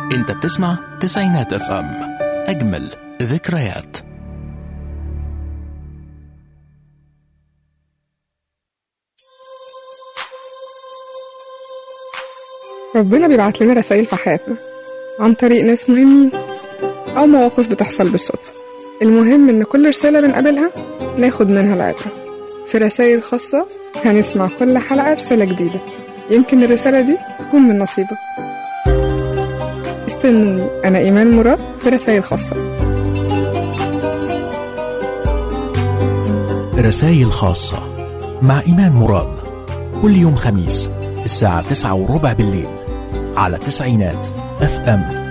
انت بتسمع تسعينات اف ام اجمل ذكريات ربنا بيبعت لنا رسائل في حياتنا عن طريق ناس مهمين أو مواقف بتحصل بالصدفة المهم إن كل رسالة بنقابلها ناخد منها العبرة في رسائل خاصة هنسمع كل حلقة رسالة جديدة يمكن الرسالة دي تكون من نصيبك استنوني أنا إيمان مراد في رسائل خاصة رسائل خاصة مع إيمان مراد كل يوم خميس الساعة تسعة وربع بالليل على تسعينات اف ام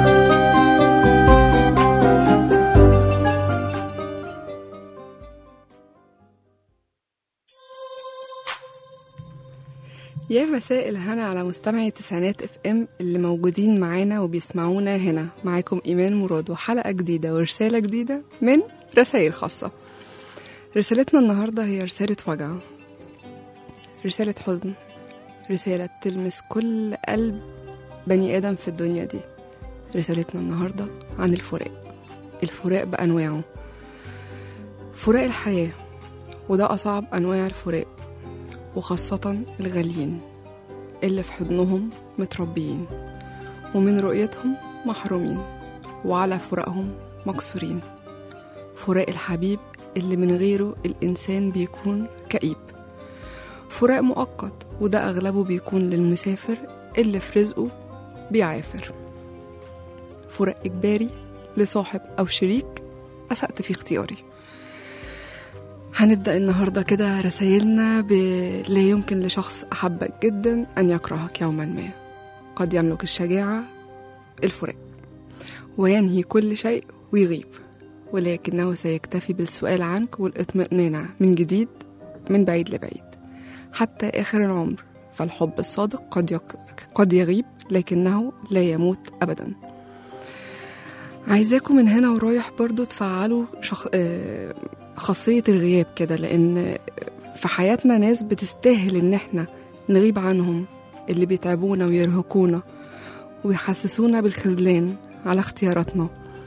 يا مساء الهنا على مستمعي تسعينات اف ام اللي موجودين معانا وبيسمعونا هنا معاكم ايمان مراد وحلقه جديده ورساله جديده من رسائل خاصه رسالتنا النهارده هي رساله وجع رساله حزن رساله بتلمس كل قلب بني ادم في الدنيا دي رسالتنا النهارده عن الفراق الفراق بانواعه فراق الحياه وده اصعب انواع الفراق وخاصة الغاليين اللي في حضنهم متربيين ومن رؤيتهم محرومين وعلى فراقهم مكسورين فراق الحبيب اللي من غيره الإنسان بيكون كئيب فراق مؤقت وده أغلبه بيكون للمسافر اللي في رزقه بيعافر فراق إجباري لصاحب أو شريك أسأت في اختياري هنبدأ النهاردة كده رسايلنا ب... لا يمكن لشخص أحبك جدا أن يكرهك يوما ما قد يملك الشجاعة الفراق وينهي كل شيء ويغيب ولكنه سيكتفي بالسؤال عنك والاطمئنان من جديد من بعيد لبعيد حتى آخر العمر فالحب الصادق قد, يك... قد يغيب لكنه لا يموت أبدا عايزاكم من هنا ورايح برضو تفعلوا شخ... آه... خاصية الغياب كده لأن في حياتنا ناس بتستاهل إن احنا نغيب عنهم اللي بيتعبونا ويرهقونا ويحسسونا بالخذلان على اختياراتنا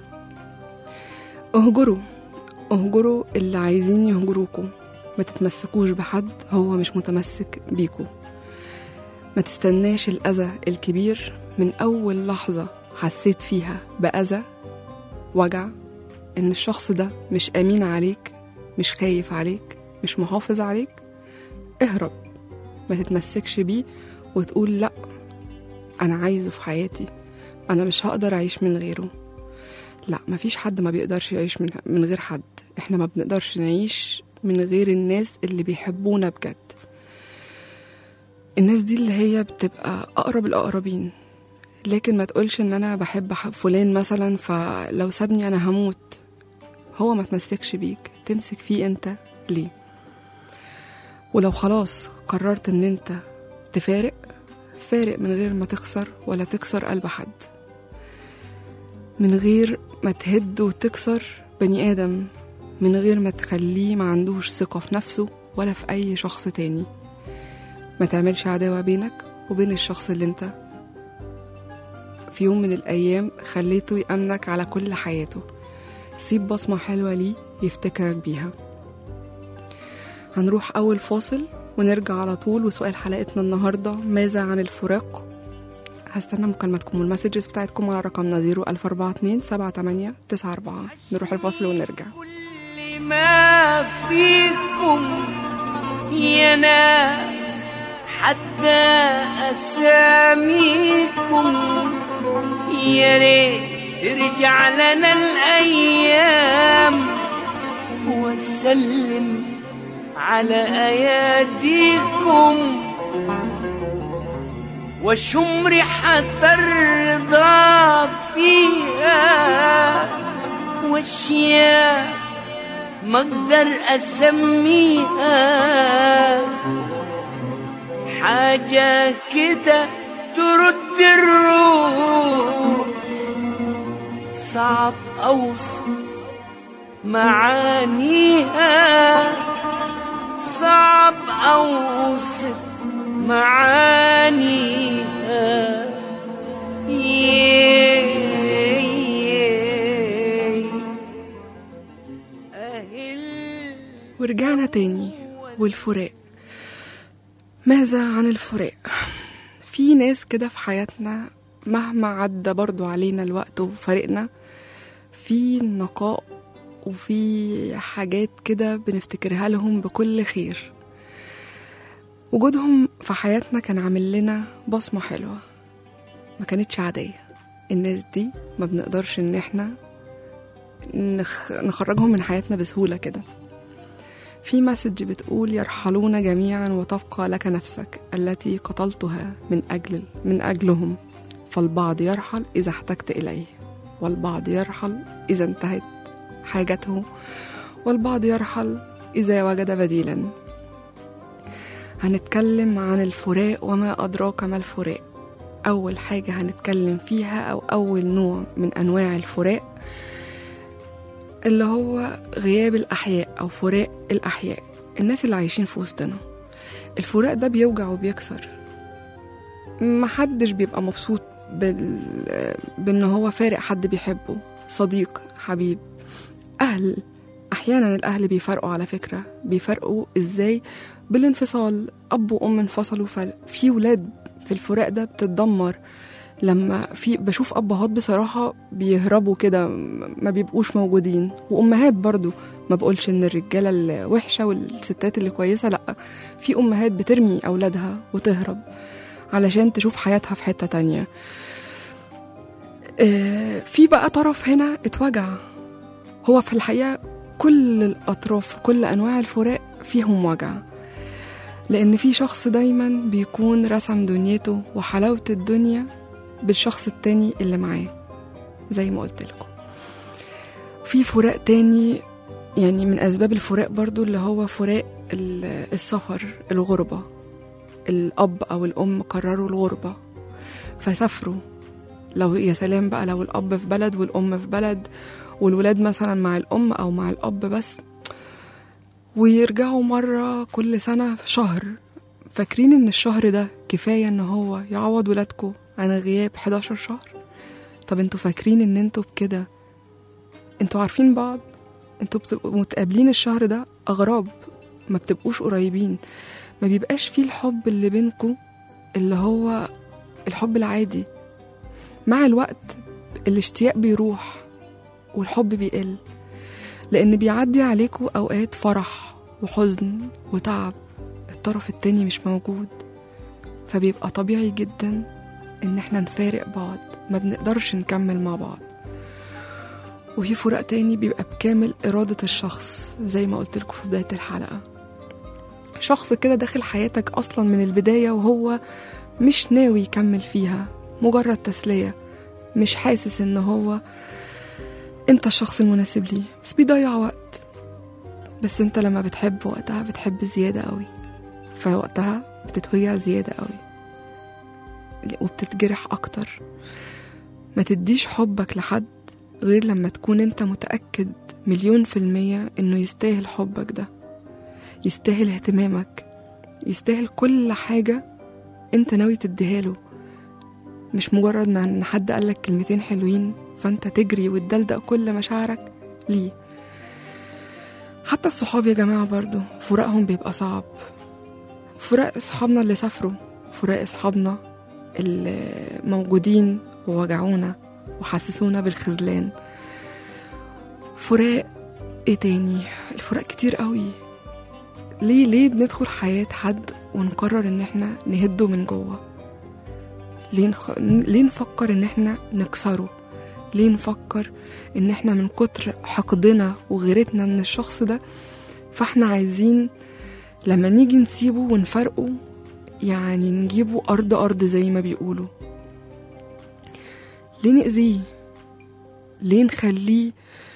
اهجروا اهجروا اللي عايزين يهجروكوا ما تتمسكوش بحد هو مش متمسك بيكوا ما تستناش الأذى الكبير من أول لحظة حسيت فيها بأذى وجع إن الشخص ده مش أمين عليك مش خايف عليك مش محافظ عليك اهرب ما تتمسكش بيه وتقول لا انا عايزه في حياتي انا مش هقدر اعيش من غيره لا مفيش حد ما بيقدرش يعيش من, من غير حد احنا ما بنقدرش نعيش من غير الناس اللي بيحبونا بجد الناس دي اللي هي بتبقى اقرب الاقربين لكن ما تقولش ان انا بحب فلان مثلا فلو سابني انا هموت هو ما تمسكش بيك تمسك فيه انت ليه ولو خلاص قررت ان انت تفارق فارق من غير ما تخسر ولا تكسر قلب حد من غير ما تهد وتكسر بني ادم من غير ما تخليه ما عندوش ثقة في نفسه ولا في أي شخص تاني ما تعملش عداوة بينك وبين الشخص اللي انت في يوم من الأيام خليته يأمنك على كل حياته سيب بصمة حلوة ليه يفتكرك بيها هنروح أول فاصل ونرجع على طول وسؤال حلقتنا النهاردة ماذا عن الفراق هستنى مكالماتكم والمسجز بتاعتكم على رقمنا 01042 78 94 نروح الفاصل ونرجع كل ما فيكم يا ناس حتى أساميكم يا ريت ترجع لنا الأيام وسلم على أياديكم وشم ريحة الرضا فيها واشياء ما اقدر اسميها حاجة كده ترد الروح صعب اوصف معانيها صعب اوصف معانيها yeah. ورجعنا تاني والفراق ماذا عن الفراق في ناس كده في حياتنا مهما عدى برضو علينا الوقت وفارقنا في نقاء وفي حاجات كده بنفتكرها لهم بكل خير وجودهم في حياتنا كان عامل لنا بصمة حلوة ما كانتش عادية الناس دي ما بنقدرش ان احنا نخ... نخرجهم من حياتنا بسهولة كده في مسج بتقول يرحلون جميعا وتبقى لك نفسك التي قتلتها من أجل من أجلهم فالبعض يرحل إذا احتجت إليه والبعض يرحل إذا انتهت حاجته والبعض يرحل إذا وجد بديلا هنتكلم عن الفراق وما أدراك ما الفراق أول حاجة هنتكلم فيها أو أول نوع من أنواع الفراق اللي هو غياب الأحياء أو فراق الأحياء الناس اللي عايشين في وسطنا الفراق ده بيوجع وبيكسر محدش بيبقى مبسوط بال... بان هو فارق حد بيحبه صديق حبيب اهل احيانا الاهل بيفرقوا على فكره بيفرقوا ازاي بالانفصال اب وام انفصلوا ففي ولاد في الفراق ده بتتدمر لما في بشوف ابهات بصراحه بيهربوا كده ما بيبقوش موجودين وامهات برضو ما بقولش ان الرجاله الوحشه والستات اللي كويسه لا في امهات بترمي اولادها وتهرب علشان تشوف حياتها في حته تانية آه، في بقى طرف هنا اتوجع هو في الحقيقه كل الاطراف كل انواع الفراق فيهم وجع لان في شخص دايما بيكون رسم دنيته وحلاوه الدنيا بالشخص التاني اللي معاه زي ما قلت لكم في فراق تاني يعني من أسباب الفراق برضو اللي هو فراق ال- السفر الغربة الأب أو الأم قرروا الغربة فسافروا لو يا سلام بقى لو الأب في بلد والأم في بلد والولاد مثلا مع الأم أو مع الأب بس ويرجعوا مرة كل سنة في شهر فاكرين إن الشهر ده كفاية إن هو يعوض ولادكم عن غياب 11 شهر طب انتوا فاكرين إن انتوا بكده انتوا عارفين بعض انتوا بتبقوا متقابلين الشهر ده أغراب ما بتبقوش قريبين ما بيبقاش فيه الحب اللي بينكم اللي هو الحب العادي مع الوقت الاشتياق بيروح والحب بيقل لأن بيعدي عليكم أوقات فرح وحزن وتعب الطرف التاني مش موجود فبيبقى طبيعي جدا إن احنا نفارق بعض ما بنقدرش نكمل مع بعض وفي فراق تاني بيبقى بكامل إرادة الشخص زي ما قلت لكم في بداية الحلقة شخص كده داخل حياتك أصلا من البداية وهو مش ناوي يكمل فيها مجرد تسلية مش حاسس إن هو انت الشخص المناسب ليه بس بيضيع وقت بس انت لما بتحب وقتها بتحب زيادة قوي فوقتها بتتوجع زيادة قوي وبتتجرح أكتر ما تديش حبك لحد غير لما تكون انت متأكد مليون في المية انه يستاهل حبك ده يستاهل اهتمامك يستاهل كل حاجة انت ناوي تديها له مش مجرد ما ان حد قالك كلمتين حلوين فانت تجري وتدلدق كل مشاعرك ليه حتى الصحاب يا جماعة برضو فراقهم بيبقى صعب فراق اصحابنا اللي سافروا فراق اصحابنا اللي موجودين ووجعونا وحسسونا بالخذلان فراق ايه تاني الفراق كتير قوي ليه ليه بندخل حياة حد ونقرر ان احنا نهده من جوه ليه, نخ... ليه نفكر ان احنا نكسره ليه نفكر ان احنا من كتر حقدنا وغيرتنا من الشخص ده فاحنا عايزين لما نيجي نسيبه ونفرقه يعني نجيبه أرض أرض زي ما بيقولوا ليه نأذيه ليه نخليه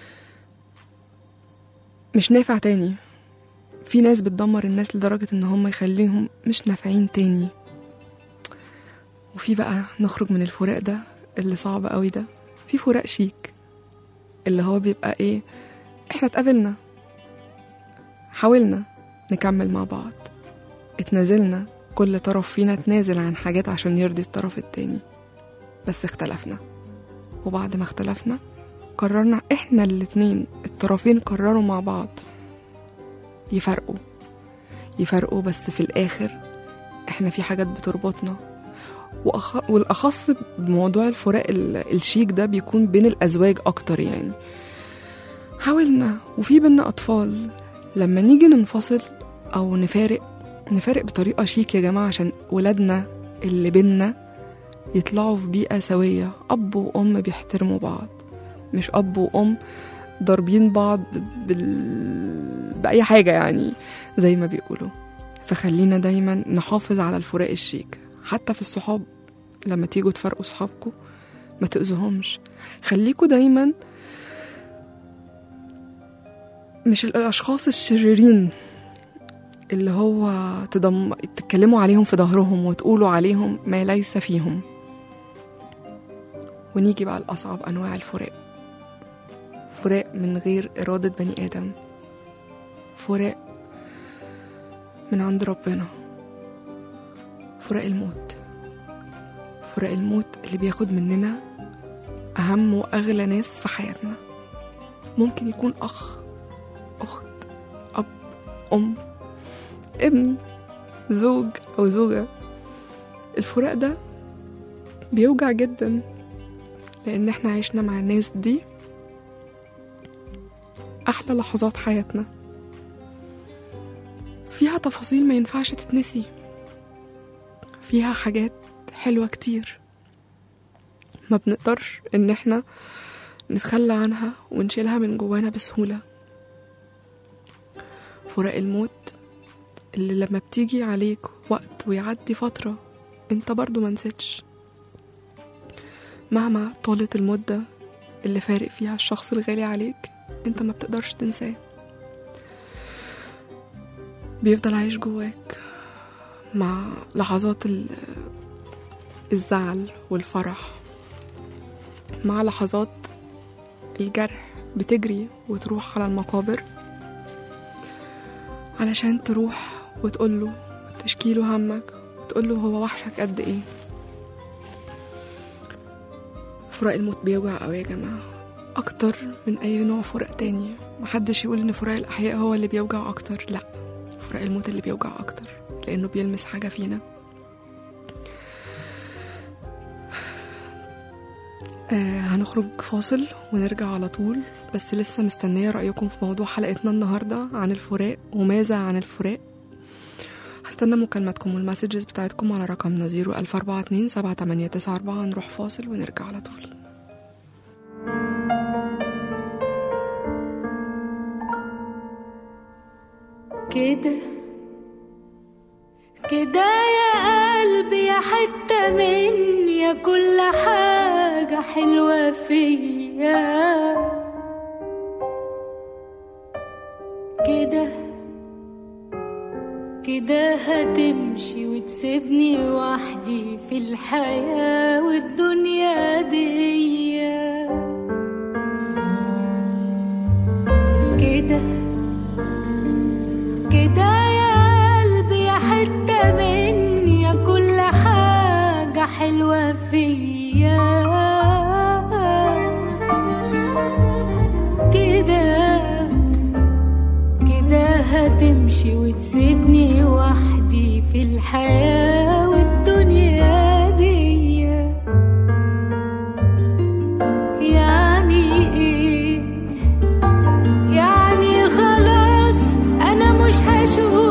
مش نافع تاني في ناس بتدمر الناس لدرجة ان هم يخليهم مش نافعين تاني وفي بقى نخرج من الفراق ده اللي صعب قوي ده في فراق شيك اللي هو بيبقى ايه احنا اتقابلنا حاولنا نكمل مع بعض اتنازلنا كل طرف فينا تنازل عن حاجات عشان يرضي الطرف التاني بس اختلفنا وبعد ما اختلفنا قررنا احنا الاتنين الطرفين قرروا مع بعض يفرقوا يفرقوا بس في الآخر احنا في حاجات بتربطنا وأخ... والأخص بموضوع الفراق ال- الشيك ده بيكون بين الأزواج أكتر يعني حاولنا وفي بينا أطفال لما نيجي ننفصل أو نفارق نفارق بطريقة شيك يا جماعة عشان ولادنا اللي بينا يطلعوا في بيئة سوية أب وأم بيحترموا بعض مش أب وأم ضاربين بعض بال... بأي حاجة يعني زي ما بيقولوا فخلينا دايما نحافظ على الفراق الشيك حتى في الصحاب لما تيجوا تفرقوا صحابكم ما تأذوهمش خليكوا دايما مش الأشخاص الشريرين اللي هو تضم... تتكلموا عليهم في ظهرهم وتقولوا عليهم ما ليس فيهم ونيجي بقى لأصعب أنواع الفراق فراق من غير إرادة بني آدم فراق من عند ربنا فراق الموت فراق الموت اللي بياخد مننا أهم وأغلى ناس في حياتنا ممكن يكون أخ أخت أب أم ابن زوج أو زوجة الفراق ده بيوجع جدا لأن احنا عشنا مع الناس دي أحلى لحظات حياتنا فيها تفاصيل ما ينفعش تتنسي فيها حاجات حلوة كتير ما بنقدرش ان احنا نتخلى عنها ونشيلها من جوانا بسهولة فراق الموت اللي لما بتيجي عليك وقت ويعدي فترة انت برضو منسيتش مهما طالت المدة اللي فارق فيها الشخص الغالي عليك انت ما بتقدرش تنساه بيفضل عايش جواك مع لحظات ال- الزعل والفرح مع لحظات الجرح بتجري وتروح على المقابر علشان تروح وتقوله تشكيله همك وتقوله هو وحشك قد ايه فراق الموت بيوجع قوي يا جماعة أكتر من أي نوع فراق تاني محدش يقول إن فراق الأحياء هو اللي بيوجع أكتر لأ فراق الموت اللي بيوجع أكتر لأنه بيلمس حاجة فينا آه هنخرج فاصل ونرجع على طول بس لسه مستنية رأيكم في موضوع حلقتنا النهاردة عن الفراق وماذا عن الفراق هستنى مكالماتكم والمسجز بتاعتكم على رقمنا 00427 7894 نروح فاصل ونرجع على طول كده كده يا قلبي يا حتة مني يا كل حاجة حلوة فيا كده كده هتمشي وتسيبني وحدي في الحياة والدنيا دي كده كده يا قلبي يا حتة مني يا كل حاجة حلوة فيا كده كده هتمشي وتسيبني وحدي في الحياة والدنيا دي يعني ايه يعني خلاص انا مش هشوف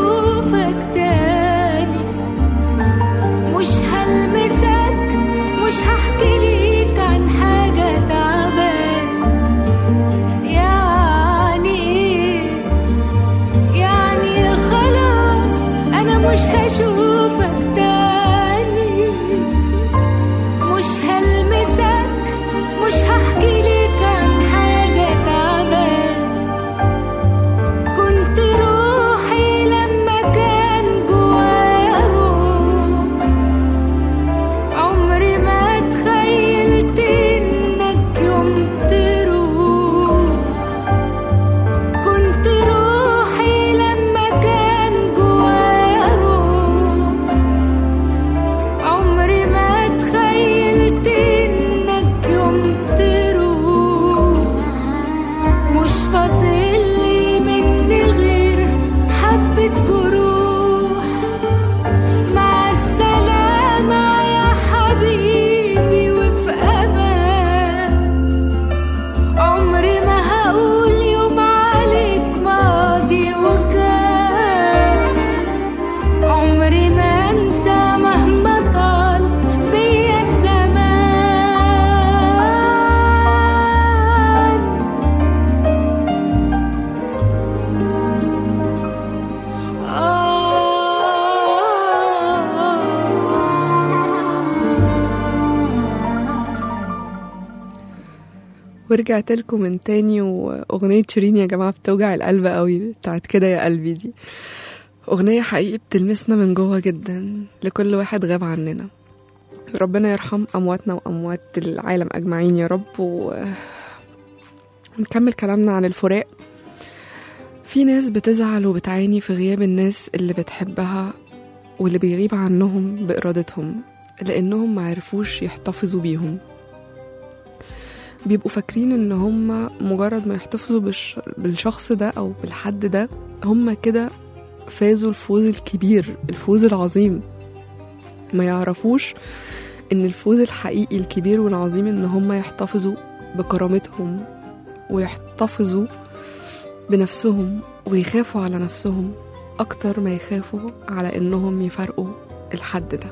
ورجعت لكم من تاني وأغنية شيرين يا جماعة بتوجع القلب قوي بتاعت كده يا قلبي دي أغنية حقيقي بتلمسنا من جوه جدا لكل واحد غاب عننا ربنا يرحم أمواتنا وأموات العالم أجمعين يا رب و... ونكمل كلامنا عن الفراق في ناس بتزعل وبتعاني في غياب الناس اللي بتحبها واللي بيغيب عنهم بإرادتهم لأنهم معرفوش يحتفظوا بيهم بيبقوا فاكرين ان هم مجرد ما يحتفظوا بالش... بالشخص ده او بالحد ده هم كده فازوا الفوز الكبير الفوز العظيم ما يعرفوش ان الفوز الحقيقي الكبير والعظيم ان هم يحتفظوا بكرامتهم ويحتفظوا بنفسهم ويخافوا على نفسهم اكتر ما يخافوا على انهم يفرقوا الحد ده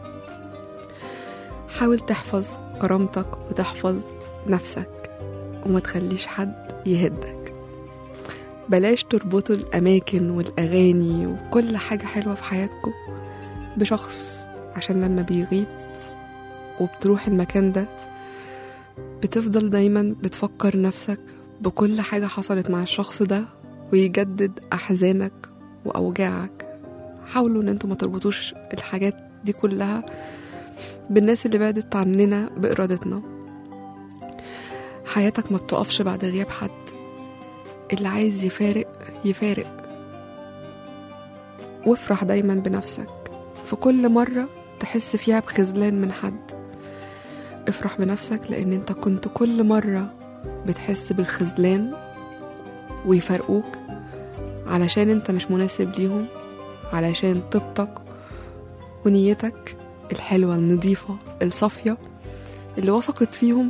حاول تحفظ كرامتك وتحفظ نفسك وما تخليش حد يهدك بلاش تربطوا الأماكن والأغاني وكل حاجة حلوة في حياتكم بشخص عشان لما بيغيب وبتروح المكان ده بتفضل دايما بتفكر نفسك بكل حاجة حصلت مع الشخص ده ويجدد أحزانك وأوجاعك حاولوا إن انتوا ما تربطوش الحاجات دي كلها بالناس اللي بعدت عننا بإرادتنا حياتك ما بتقفش بعد غياب حد اللي عايز يفارق يفارق وافرح دايما بنفسك في كل مرة تحس فيها بخذلان من حد افرح بنفسك لان انت كنت كل مرة بتحس بالخذلان ويفرقوك علشان انت مش مناسب ليهم علشان طيبتك ونيتك الحلوة النظيفة الصافية اللي وثقت فيهم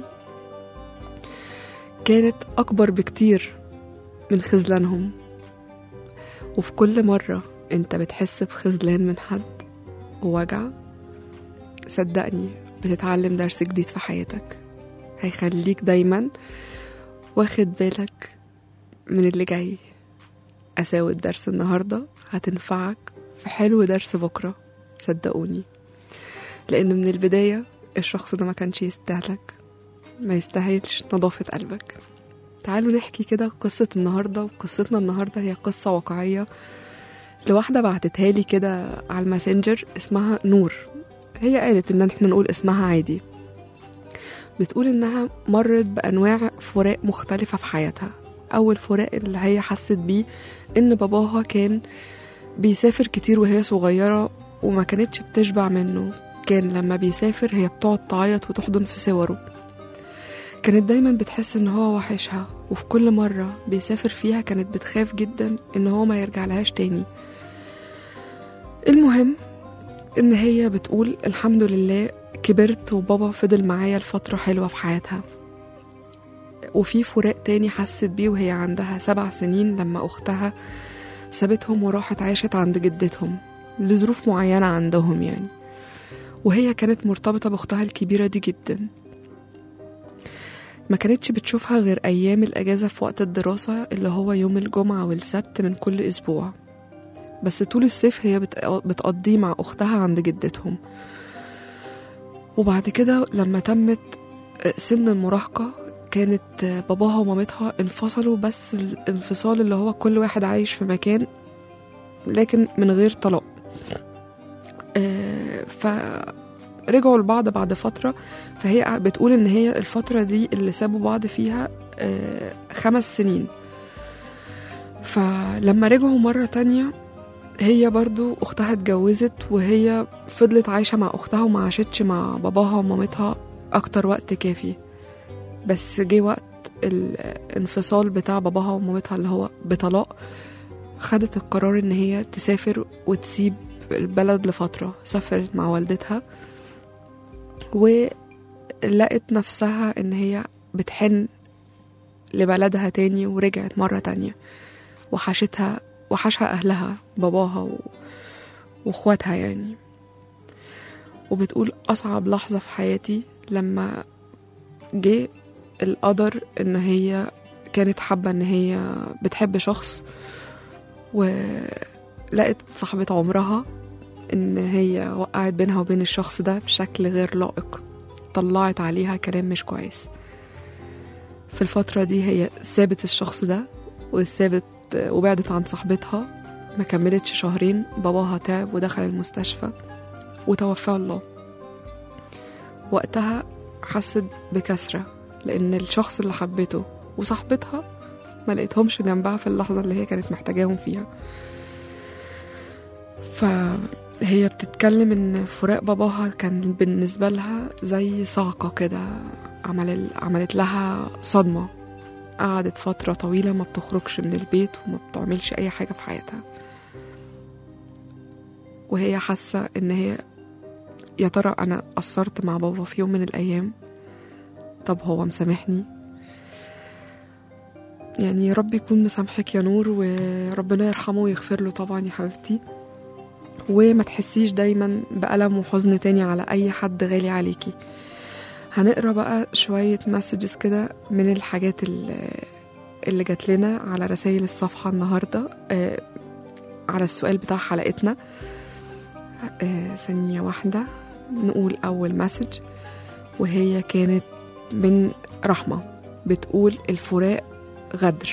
كانت أكبر بكتير من خذلانهم وفي كل مرة انت بتحس بخذلان من حد ووجع صدقني بتتعلم درس جديد في حياتك هيخليك دايما واخد بالك من اللي جاي أساوي الدرس النهاردة هتنفعك في حلو درس بكرة صدقوني لأن من البداية الشخص ده ما كانش يستاهلك ما يستاهلش نظافة قلبك تعالوا نحكي كده قصة النهاردة وقصتنا النهاردة هي قصة واقعية لواحدة بعتتها لي كده على الماسنجر اسمها نور هي قالت ان احنا نقول اسمها عادي بتقول انها مرت بانواع فراق مختلفة في حياتها اول فراق اللي هي حست بيه ان باباها كان بيسافر كتير وهي صغيرة وما كانتش بتشبع منه كان لما بيسافر هي بتقعد تعيط وتحضن في صوره كانت دايما بتحس ان هو وحشها وفي كل مرة بيسافر فيها كانت بتخاف جدا ان هو ما يرجع لهاش تاني المهم ان هي بتقول الحمد لله كبرت وبابا فضل معايا لفترة حلوة في حياتها وفي فراق تاني حست بيه وهي عندها سبع سنين لما أختها سابتهم وراحت عاشت عند جدتهم لظروف معينة عندهم يعني وهي كانت مرتبطة بأختها الكبيرة دي جدا ما كانتش بتشوفها غير أيام الأجازة في وقت الدراسة اللي هو يوم الجمعة والسبت من كل أسبوع بس طول الصيف هي بت- بتقضيه مع أختها عند جدتهم وبعد كده لما تمت سن المراهقة كانت باباها ومامتها انفصلوا بس الانفصال اللي هو كل واحد عايش في مكان لكن من غير طلاق آه، فرجعوا لبعض بعد فترة فهي بتقول ان هي الفترة دي اللي سابوا بعض فيها آه، خمس سنين فلما رجعوا مرة تانية هي برضو اختها اتجوزت وهي فضلت عايشة مع اختها وما عاشتش مع باباها ومامتها اكتر وقت كافي بس جه وقت الانفصال بتاع باباها ومامتها اللي هو بطلاق خدت القرار ان هي تسافر وتسيب البلد لفترة سافرت مع والدتها ولقت نفسها ان هي بتحن لبلدها تاني ورجعت مرة تانية وحشتها وحشها أهلها باباها و... واخواتها يعني وبتقول أصعب لحظة في حياتي لما جه القدر إن هي كانت حابة إن هي بتحب شخص ولقت صاحبة عمرها إن هي وقعت بينها وبين الشخص ده بشكل غير لائق طلعت عليها كلام مش كويس في الفترة دي هي سابت الشخص ده وسابت وبعدت عن صاحبتها ما كملتش شهرين باباها تعب ودخل المستشفى وتوفاه الله وقتها حست بكسرة لأن الشخص اللي حبته وصاحبتها ما لقيتهمش جنبها في اللحظة اللي هي كانت محتاجاهم فيها فهي بتتكلم إن فراق باباها كان بالنسبة لها زي صعقة كده عمل عملت لها صدمة قعدت فترة طويلة ما بتخرجش من البيت وما بتعملش أي حاجة في حياتها وهي حاسة إن هي يا ترى أنا قصرت مع بابا في يوم من الأيام طب هو مسامحني يعني يا رب يكون مسامحك يا نور وربنا يرحمه ويغفر له طبعا يا حبيبتي وما تحسيش دايما بألم وحزن تاني على أي حد غالي عليكي هنقرا بقى شوية مسجز كده من الحاجات اللي, اللي جات لنا على رسائل الصفحة النهاردة آه على السؤال بتاع حلقتنا آه ثانية واحدة نقول أول مسج وهي كانت من رحمة بتقول الفراق غدر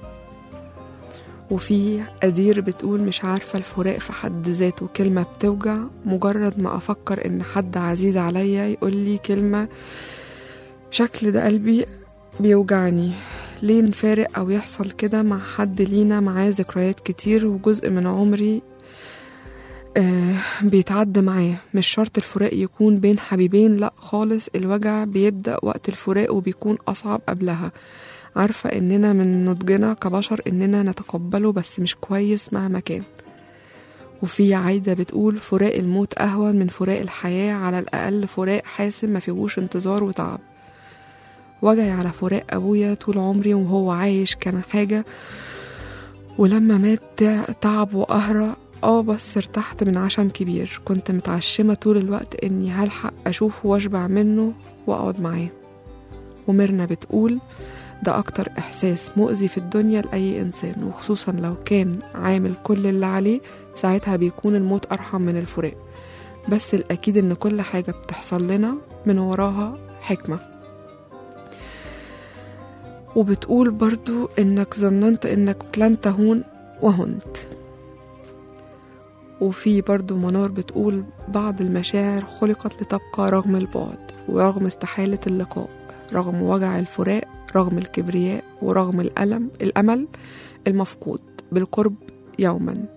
وفي أدير بتقول مش عارفة الفراق في حد ذاته كلمة بتوجع مجرد ما أفكر إن حد عزيز عليا يقول لي كلمة شكل ده قلبي بيوجعني ليه نفارق أو يحصل كده مع حد لينا معاه ذكريات كتير وجزء من عمري آه بيتعدى معاه مش شرط الفراق يكون بين حبيبين لا خالص الوجع بيبدأ وقت الفراق وبيكون أصعب قبلها عارفة إننا من نضجنا كبشر إننا نتقبله بس مش كويس مهما كان وفي عايدة بتقول فراق الموت أهون من فراق الحياة على الأقل فراق حاسم ما فيهوش انتظار وتعب وجعي على فراق أبويا طول عمري وهو عايش كان حاجة ولما مات تعب وقهرة اه بس ارتحت من عشم كبير كنت متعشمة طول الوقت اني هلحق اشوفه واشبع منه واقعد معاه وميرنا بتقول ده أكتر إحساس مؤذي في الدنيا لأي إنسان وخصوصا لو كان عامل كل اللي عليه ساعتها بيكون الموت أرحم من الفراق بس الأكيد إن كل حاجة بتحصل لنا من وراها حكمة وبتقول برضو إنك ظننت إنك لن تهون وهنت وفي برضو منار بتقول بعض المشاعر خلقت لتبقى رغم البعد ورغم استحالة اللقاء رغم وجع الفراق رغم الكبرياء ورغم الألم الأمل المفقود بالقرب يوما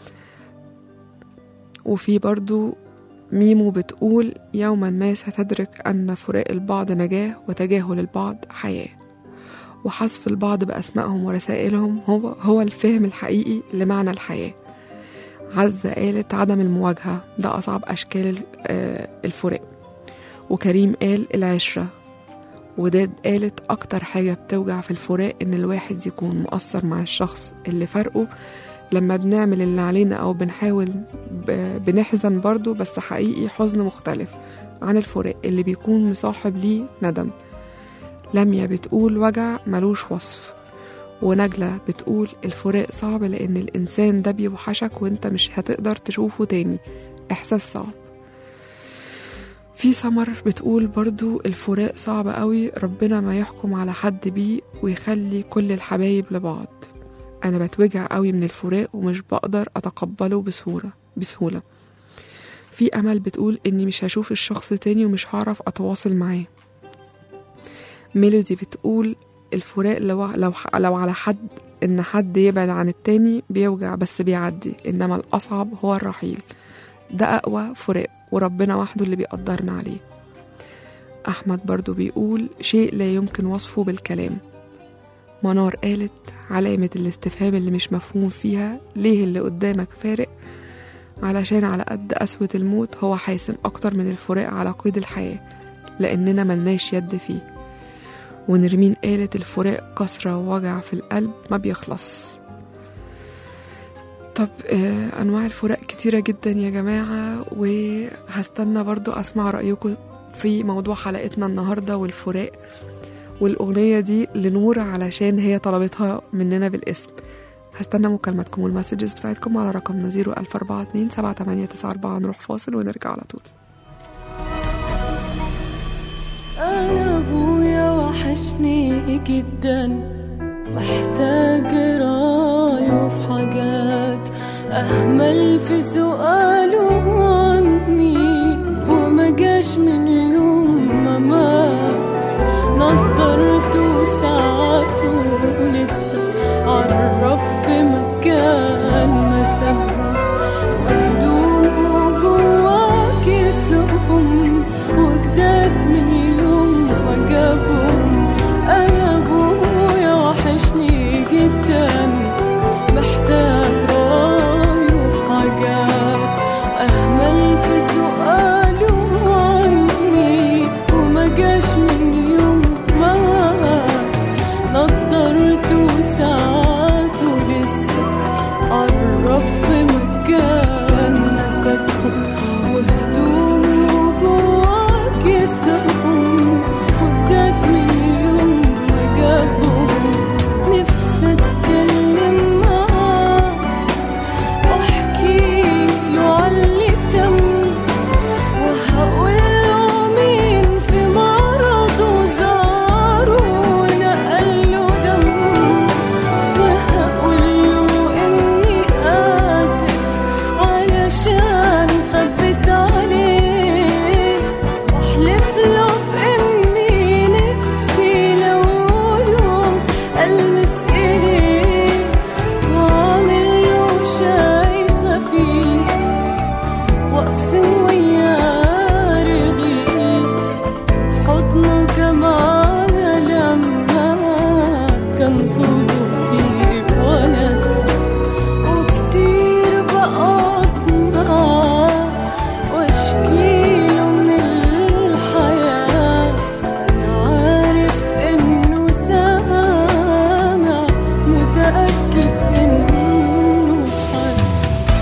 وفي برضو ميمو بتقول يوما ما ستدرك أن فراق البعض نجاة وتجاهل البعض حياة وحذف البعض بأسمائهم ورسائلهم هو هو الفهم الحقيقي لمعنى الحياة عزة قالت عدم المواجهة ده أصعب أشكال الفراق وكريم قال العشرة وداد قالت أكتر حاجة بتوجع في الفراق إن الواحد يكون مقصر مع الشخص اللي فرقه لما بنعمل اللي علينا أو بنحاول بنحزن برضه بس حقيقي حزن مختلف عن الفراق اللي بيكون مصاحب ليه ندم لميا بتقول وجع ملوش وصف ونجلة بتقول الفراق صعب لأن الإنسان ده بيوحشك وإنت مش هتقدر تشوفه تاني إحساس صعب في سمر بتقول برضو الفراق صعب قوي ربنا ما يحكم على حد بيه ويخلي كل الحبايب لبعض أنا بتوجع قوي من الفراق ومش بقدر أتقبله بسهولة بسهولة في أمل بتقول إني مش هشوف الشخص تاني ومش هعرف أتواصل معاه ميلودي بتقول الفراق لو, لو, لو على حد إن حد يبعد عن التاني بيوجع بس بيعدي إنما الأصعب هو الرحيل ده أقوى فراق وربنا وحده اللي بيقدرنا عليه أحمد برضو بيقول شيء لا يمكن وصفه بالكلام منار قالت علامة الاستفهام اللي مش مفهوم فيها ليه اللي قدامك فارق علشان على قد قسوة الموت هو حاسم أكتر من الفراق على قيد الحياة لأننا ملناش يد فيه ونرمين قالت الفراق كسرة ووجع في القلب ما بيخلص طب آه أنواع الفراق كتيرة جدا يا جماعة وهستنى برضو أسمع رأيكم في موضوع حلقتنا النهاردة والفراق والأغنية دي لنور علشان هي طلبتها مننا بالاسم هستنى مكالماتكم والمسجز بتاعتكم على رقمنا 00442 7894 نروح فاصل ونرجع على طول أنا أبويا وحشني جدا محتاج رايه في حاجات أهمل في سؤاله عني وما جاش من يوم ما مات نضرته ساعته لسه عرف في مكان ما سابهم وهدومه جوا كيسهم وجداد من يوم ما جابهم انا ابويا وحشني جدا محتاج رايه في حاجات اهمل في سؤاله عني وما جاش من يوم ما مات نضرته ساعته لسه عرف في مكان نسبهم وهدومه جوا كيسهم وجداد من يوم ما جابهم نفسي اتكلم معاه واحكي له عاللي تم وهقول له مين في مرضه زاره ونقل له دم وهقول له اني اسف علشان خبيت عليه واحلف له باني نفسي لو يوم المس ايديه واعمل له شاي خفيف واقسم وياه رغيف حضنه كمان لما كان صوته فيه ونس وكتير بقعد معاه واشكيله من الحياة أنا عارف إنه سامع متأكد إنه حاسس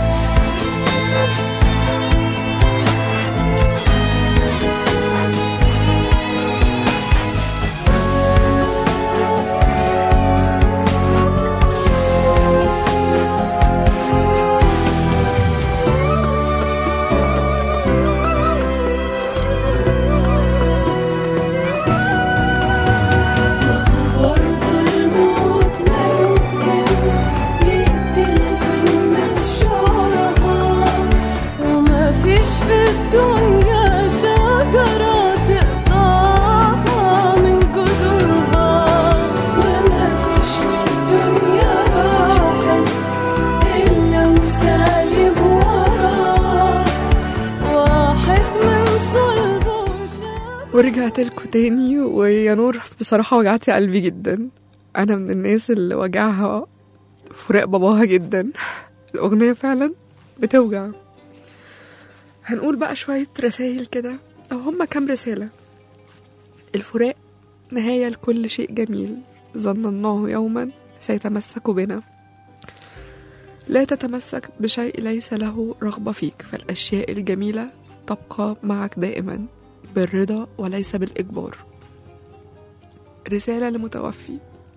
برضه الموت لا يمكن يقتل في الناس شعورها وما فيش في الدنيا شجرة تقطعها من جذورها وما فيش في الدنيا راحل إلا وسايب وراه واحد من صلبه شاب ورجعت لكم تاني ويا نور بصراحة وجعتي قلبي جدا أنا من الناس اللي وجعها فراق باباها جدا الأغنية فعلا بتوجع هنقول بقى شوية رسائل كده أو هما كام رسالة الفراق نهاية لكل شيء جميل ظنناه يوما سيتمسك بنا لا تتمسك بشيء ليس له رغبة فيك فالأشياء الجميلة تبقى معك دائما بالرضا وليس بالإجبار رسالة لمتوفي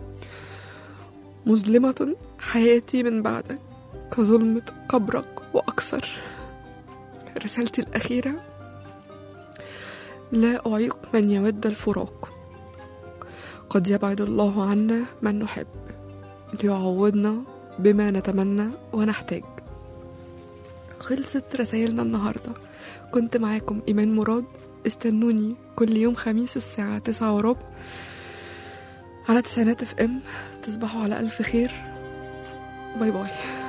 مظلمة حياتي من بعدك كظلمة قبرك وأكثر رسالتي الأخيرة لا أعيق من يود الفراق قد يبعد الله عنا من نحب ليعوضنا بما نتمنى ونحتاج خلصت رسائلنا النهاردة كنت معاكم إيمان مراد استنوني كل يوم خميس الساعة تسعة وربع على تسعينات اف ام تصبحوا على ألف خير باي باي